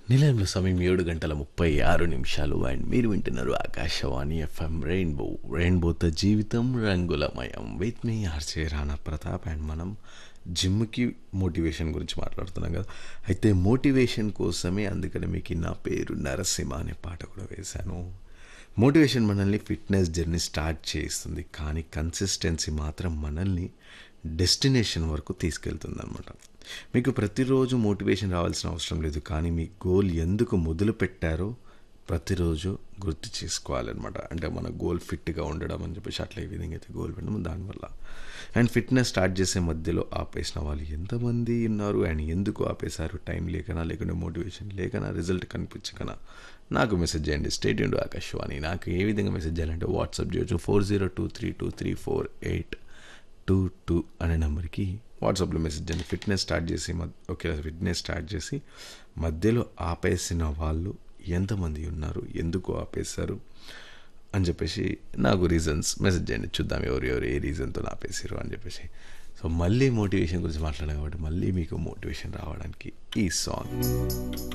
నిలయంలో సమయం ఏడు గంటల ముప్పై ఆరు నిమిషాలు అండ్ మీరు వింటున్నారు ఆకాశవాణి ఎఫ్ఎం రెయిన్బో రెయిన్బోతో జీవితం రంగులమయం విత్ మీ ఆర్చే రాణా ప్రతాప్ అండ్ మనం జిమ్కి మోటివేషన్ గురించి మాట్లాడుతున్నాం కదా అయితే మోటివేషన్ కోసమే అందుకని మీకు నా పేరు నరసింహ అనే పాట కూడా వేశాను మోటివేషన్ మనల్ని ఫిట్నెస్ జర్నీ స్టార్ట్ చేస్తుంది కానీ కన్సిస్టెన్సీ మాత్రం మనల్ని డెస్టినేషన్ వరకు తీసుకెళ్తుంది అనమాట మీకు ప్రతిరోజు మోటివేషన్ రావాల్సిన అవసరం లేదు కానీ మీ గోల్ ఎందుకు మొదలు పెట్టారో ప్రతిరోజు గుర్తు చేసుకోవాలన్నమాట అంటే మన గోల్ ఫిట్గా ఉండడం అని చెప్పేసి అట్లా ఏ విధంగా అయితే గోల్ పెట్టడం దానివల్ల అండ్ ఫిట్నెస్ స్టార్ట్ చేసే మధ్యలో ఆపేసిన వాళ్ళు ఎంతమంది ఉన్నారు అండ్ ఎందుకు ఆపేశారు టైం లేకనా లేకుంటే మోటివేషన్ లేకనా రిజల్ట్ కనిపించకనా నాకు మెసేజ్ చేయండి స్టేట్ ఇండు ఆకాశవాణి నాకు ఏ విధంగా మెసేజ్ చేయాలంటే వాట్సాప్ చేయొచ్చు four zero two three two three four eight two two అనే నెంబర్కి వాట్సాప్లో మెసేజ్ చేయండి ఫిట్నెస్ స్టార్ట్ చేసి ఓకే ఫిట్నెస్ స్టార్ట్ చేసి మధ్యలో ఆపేసిన వాళ్ళు ఎంతమంది ఉన్నారు ఎందుకు ఆపేశారు అని చెప్పేసి నాకు రీజన్స్ మెసేజ్ చేయండి చూద్దాం ఎవరు ఎవరు ఏ రీజన్తో ఆపేసారు అని చెప్పేసి సో మళ్ళీ మోటివేషన్ గురించి మాట్లాడాం కాబట్టి మళ్ళీ మీకు మోటివేషన్ రావడానికి ఈ సాంగ్